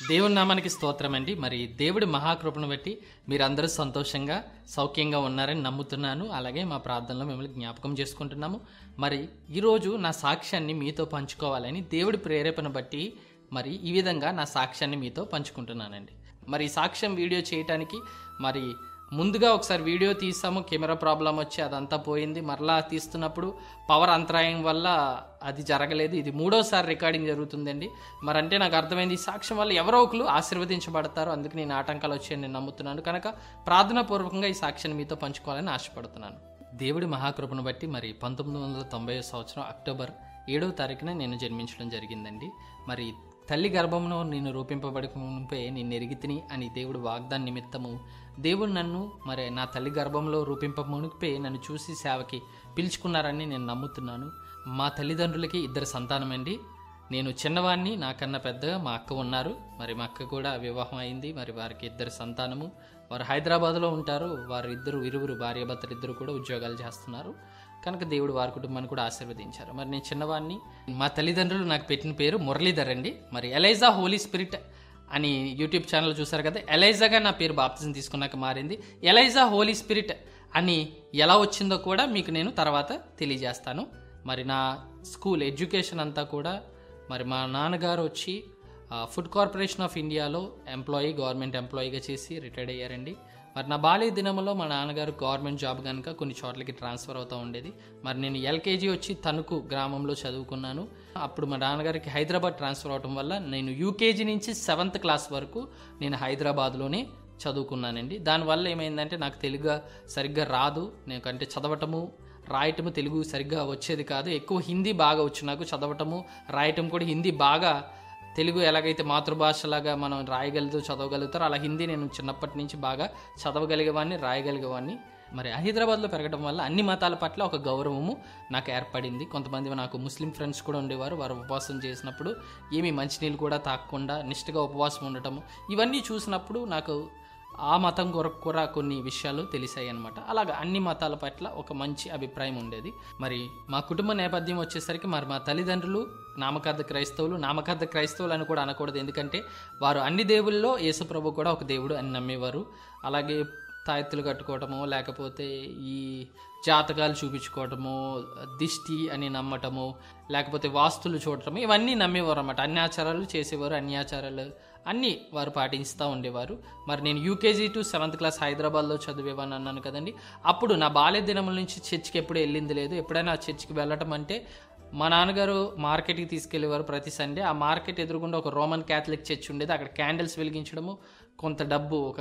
దేవుడి నామానికి స్తోత్రం అండి మరి దేవుడి మహాకృపను బట్టి మీరందరూ సంతోషంగా సౌఖ్యంగా ఉన్నారని నమ్ముతున్నాను అలాగే మా ప్రార్థనలో మిమ్మల్ని జ్ఞాపకం చేసుకుంటున్నాము మరి ఈరోజు నా సాక్ష్యాన్ని మీతో పంచుకోవాలని దేవుడి ప్రేరేపణ బట్టి మరి ఈ విధంగా నా సాక్ష్యాన్ని మీతో పంచుకుంటున్నానండి మరి ఈ సాక్ష్యం వీడియో చేయటానికి మరి ముందుగా ఒకసారి వీడియో తీసాము కెమెరా ప్రాబ్లం వచ్చి అదంతా పోయింది మరలా తీస్తున్నప్పుడు పవర్ అంతరాయం వల్ల అది జరగలేదు ఇది మూడోసారి రికార్డింగ్ జరుగుతుందండి మరి అంటే నాకు అర్థమైంది ఈ సాక్ష్యం వల్ల ఎవరో ఒకరు ఆశీర్వదించబడతారు అందుకు నేను ఆటంకాలు వచ్చాయని నేను నమ్ముతున్నాను కనుక ప్రార్థనాపూర్వకంగా ఈ సాక్ష్యాన్ని మీతో పంచుకోవాలని ఆశపడుతున్నాను దేవుడి మహాకృపను బట్టి మరి పంతొమ్మిది వందల తొంభై సంవత్సరం అక్టోబర్ ఏడవ తారీఖున నేను జన్మించడం జరిగిందండి మరి తల్లి గర్భంలో నేను రూపింపబడక మునిపే నేను ఎరిగితిని అని దేవుడు వాగ్దాన్ నిమిత్తము దేవుడు నన్ను మరి నా తల్లి గర్భంలో రూపింప మునిపే నన్ను చూసి సేవకి పిలుచుకున్నారని నేను నమ్ముతున్నాను మా తల్లిదండ్రులకి ఇద్దరు సంతానమండి నేను చిన్నవాడిని నాకన్నా పెద్దగా మా అక్క ఉన్నారు మరి మా అక్క కూడా వివాహం అయింది మరి వారికి ఇద్దరు సంతానము వారు హైదరాబాద్లో ఉంటారు వారు ఇద్దరు ఇరువురు భార్యాభర్తలు ఇద్దరు కూడా ఉద్యోగాలు చేస్తున్నారు కనుక దేవుడు వారి కుటుంబాన్ని కూడా ఆశీర్వదించారు మరి నేను చిన్నవాడిని మా తల్లిదండ్రులు నాకు పెట్టిన పేరు మురళీధర్ అండి మరి ఎలైజా హోలీ స్పిరిట్ అని యూట్యూబ్ ఛానల్ చూసారు కదా ఎలైజాగా నా పేరు బాప్తిజం తీసుకున్నాక మారింది ఎలైజా హోలీ స్పిరిట్ అని ఎలా వచ్చిందో కూడా మీకు నేను తర్వాత తెలియజేస్తాను మరి నా స్కూల్ ఎడ్యుకేషన్ అంతా కూడా మరి మా నాన్నగారు వచ్చి ఆ, ఫుడ్ కార్పొరేషన్ ఆఫ్ ఇండియాలో ఎంప్లాయీ గవర్నమెంట్ ఎంప్లాయీగా చేసి రిటైర్డ్ అయ్యారండి మరి నా బాల్య దినంలో మా నాన్నగారు గవర్నమెంట్ జాబ్ కనుక కొన్ని చోట్లకి ట్రాన్స్ఫర్ అవుతూ ఉండేది మరి నేను ఎల్కేజీ వచ్చి తణుకు గ్రామంలో చదువుకున్నాను అప్పుడు మా నాన్నగారికి హైదరాబాద్ ట్రాన్స్ఫర్ అవడం వల్ల నేను యూకేజీ నుంచి సెవెంత్ క్లాస్ వరకు నేను హైదరాబాద్లోనే చదువుకున్నానండి దానివల్ల ఏమైందంటే నాకు తెలుగు సరిగ్గా రాదు నేను అంటే చదవటము రాయటము తెలుగు సరిగ్గా వచ్చేది కాదు ఎక్కువ హిందీ బాగా వచ్చు నాకు చదవటము రాయటం కూడా హిందీ బాగా తెలుగు ఎలాగైతే మాతృభాషలాగా మనం రాయగలుగుతూ చదవగలుగుతారో అలా హిందీ నేను చిన్నప్పటి నుంచి బాగా చదవగలిగేవాడిని రాయగలిగేవాడిని మరి హైదరాబాద్లో పెరగడం వల్ల అన్ని మతాల పట్ల ఒక గౌరవము నాకు ఏర్పడింది కొంతమంది నాకు ముస్లిం ఫ్రెండ్స్ కూడా ఉండేవారు వారు ఉపవాసం చేసినప్పుడు ఏమీ మంచినీళ్ళు కూడా తాగకుండా నిష్ఠగా ఉపవాసం ఉండటము ఇవన్నీ చూసినప్పుడు నాకు ఆ మతం కొరకు కూడా కొన్ని విషయాలు తెలిసాయి అనమాట అలాగా అన్ని మతాల పట్ల ఒక మంచి అభిప్రాయం ఉండేది మరి మా కుటుంబ నేపథ్యం వచ్చేసరికి మరి మా తల్లిదండ్రులు నామకార్థ క్రైస్తవులు నామకార్థ క్రైస్తవులు అని కూడా అనకూడదు ఎందుకంటే వారు అన్ని దేవుల్లో యేసుప్రభు కూడా ఒక దేవుడు అని నమ్మేవారు అలాగే తాయెత్తులు కట్టుకోవటము లేకపోతే ఈ జాతకాలు చూపించుకోవటము దిష్టి అని నమ్మటము లేకపోతే వాస్తులు చూడటము ఇవన్నీ నమ్మేవారు అన్నమాట అన్ని ఆచారాలు చేసేవారు అన్ని ఆచారాలు అన్నీ వారు పాటిస్తూ ఉండేవారు మరి నేను యూకేజీ టు సెవెంత్ క్లాస్ హైదరాబాద్లో చదివేవాని అన్నాను కదండి అప్పుడు నా బాల్య దినముల నుంచి చర్చికి ఎప్పుడు వెళ్ళింది లేదు ఎప్పుడైనా ఆ చర్చికి వెళ్ళటం అంటే మా నాన్నగారు మార్కెట్కి తీసుకెళ్లేవారు ప్రతి సండే ఆ మార్కెట్ ఎదురుగుండా ఒక రోమన్ క్యాథలిక్ చర్చ్ ఉండేది అక్కడ క్యాండిల్స్ వెలిగించడము కొంత డబ్బు ఒక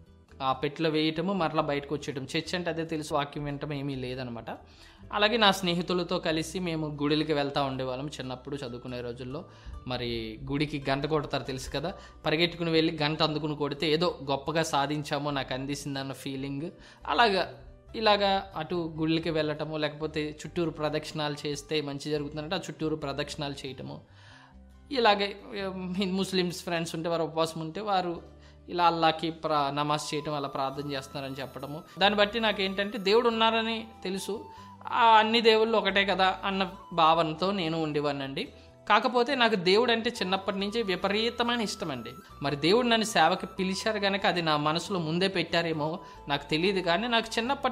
ఆ పెట్టెలో వేయటము మరలా బయటకు వచ్చేయటం చర్చ్ అంటే అదే తెలుసు వాక్యం వినటం ఏమీ లేదనమాట అలాగే నా స్నేహితులతో కలిసి మేము గుడిలకి వెళ్తూ ఉండేవాళ్ళం చిన్నప్పుడు చదువుకునే రోజుల్లో మరి గుడికి గంట కొడతారు తెలుసు కదా పరిగెట్టుకుని వెళ్ళి గంట అందుకుని కొడితే ఏదో గొప్పగా సాధించామో నాకు అందిసిందన్న ఫీలింగ్ అలాగా ఇలాగా అటు గుళ్ళకి వెళ్ళటము లేకపోతే చుట్టూరు ప్రదక్షిణాలు చేస్తే మంచి జరుగుతుందంటే ఆ చుట్టూరు ప్రదక్షిణాలు చేయటము ఇలాగే ఉమ్, ముస్లిమ్స్ ఫ్రెండ్స్ ఉంటే వారు ఉపవాసం ఉంటే వారు ఇలా అల్లాకి ప్రా నమాజ్ చేయటం అలా ప్రార్థన చేస్తున్నారని చెప్పడము దాన్ని బట్టి నాకు ఏంటంటే దేవుడు ఉన్నారని తెలుసు ఆ అన్ని దేవుళ్ళు ఒకటే కదా అన్న భావనతో నేను ఉండేవాడినండి కాకపోతే నాకు దేవుడు అంటే చిన్నప్పటి నుంచి విపరీతమైన ఇష్టం అండి మరి దేవుడు నన్ను సేవకి పిలిచారు కనుక అది నా మనసులో ముందే పెట్టారేమో నాకు తెలియదు కానీ నాకు చిన్నప్పటి